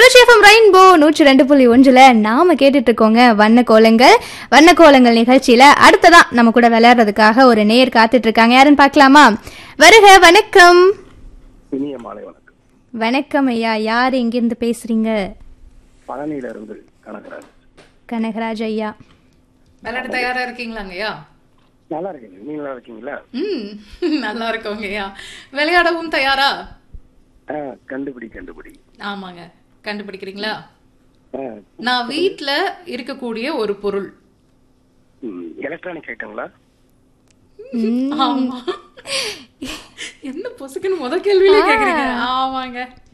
Trichy FM rainbow நூற்றி ரெண்டு புள்ளி ஒன்றுல நாம கேட்டுட்டு இருக்கோங்க வண்ண கோலங்கள் வண்ண கோலங்கள் நிகழ்ச்சியில அடுத்ததான் நம்ம கூட விளையாடுறதுக்காக ஒரு நேர் காத்துட்டு இருக்காங்க யாருன்னு பார்க்கலாமா வருக வணக்கம் இனிய மாலை வணக்கம் வணக்கம் ஐயா யார் எங்கிருந்து பேசுறீங்க பழனியில இருந்து கணக்கராஜ் கனகராஜ் ஐயா விளையாட தயாரா இருக்கீங்களாங்கய்யா நல்லா இருக்கீங்க நீங்க நல்லா இருக்கீங்களா ம் நல்லா இருக்கோங்கய்யா விளையாடவும் தயாரா ஆ, கண்டுபிடி கண்டுபிடி ஆமாங்க கண்டுபிடிக்கிறீங்களா ஆ, நான் வீட்ல இருக்கக்கூடிய ஒரு பொருள் ம், எலக்ட்ரானிக் ஐட்டங்களா ஆமா என்ன பொசுக்குன்னு முத கேள்வியிலே கேக்குறீங்க ஆமாங்க